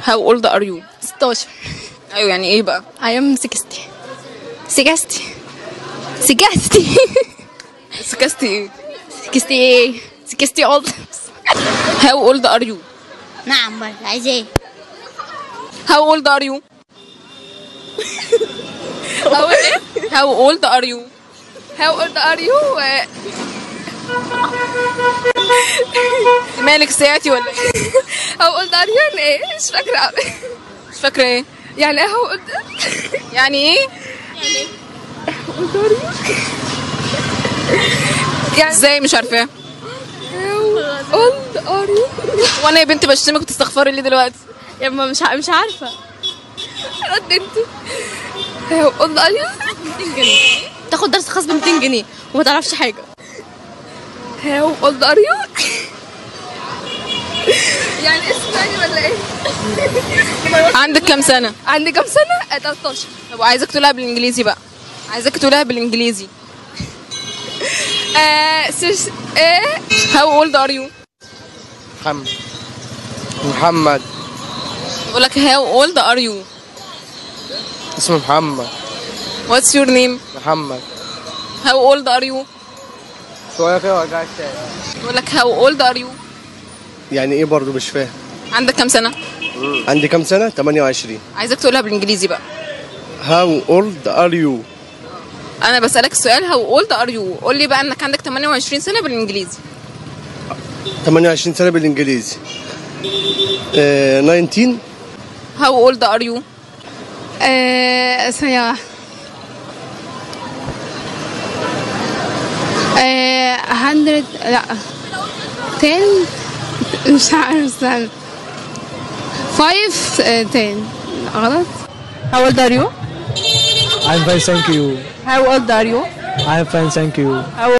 How old are you 16 ايوه يعني ايه بقى I am 60 60 60 سكستي ايه 60 ايه 60 old How old are you نعم برضه عايز ايه How old are you أول إيه؟ How old are you How old are you مالك ساعتي ولا ايه How old are you يعني إيه مش فاكرة أوي. مش فاكره ايه يعني إيه how old يعني ايه يعني ازاي مش عارفاه how old are you وانا يا بنت بشتمك وتستغفري ليه دلوقتي يا ما مش ع- مش عارفة رد انت how old are you 200 جنيه تاخد درس خاص ب 200 جنيه وما تعرفش حاجة how old are you يعني اسم يعني ولا ايه؟ عندك كام سنه عندي كام سنة؟ آه، 13 طب عايزك تقولها بالانجليزي بقى عايزك تقولها بالانجليزي آه سيس ايه How old are you محمد محمد بقول لك how old are you اسمه محمد What's your name محمد How old are you شوية كده وارجع تاني بقول لك how old are you يعني ايه برضو مش فاهم عندك كام سنه عندي كام سنة 28 عايزك تقولها بالانجليزي بقى How old are you انا بسالك السؤال how old are you قول لي بقى انك عندك 28 سنه بالانجليزي 28 سنة بالانجليزي آه 19 How old are you آه ثانية واحدة. آه 100 لا 10 مش عارف استنى 5 آه، 10 غلط How old are you? I'm fine, thank you. How old are you? I'm fine, thank you. How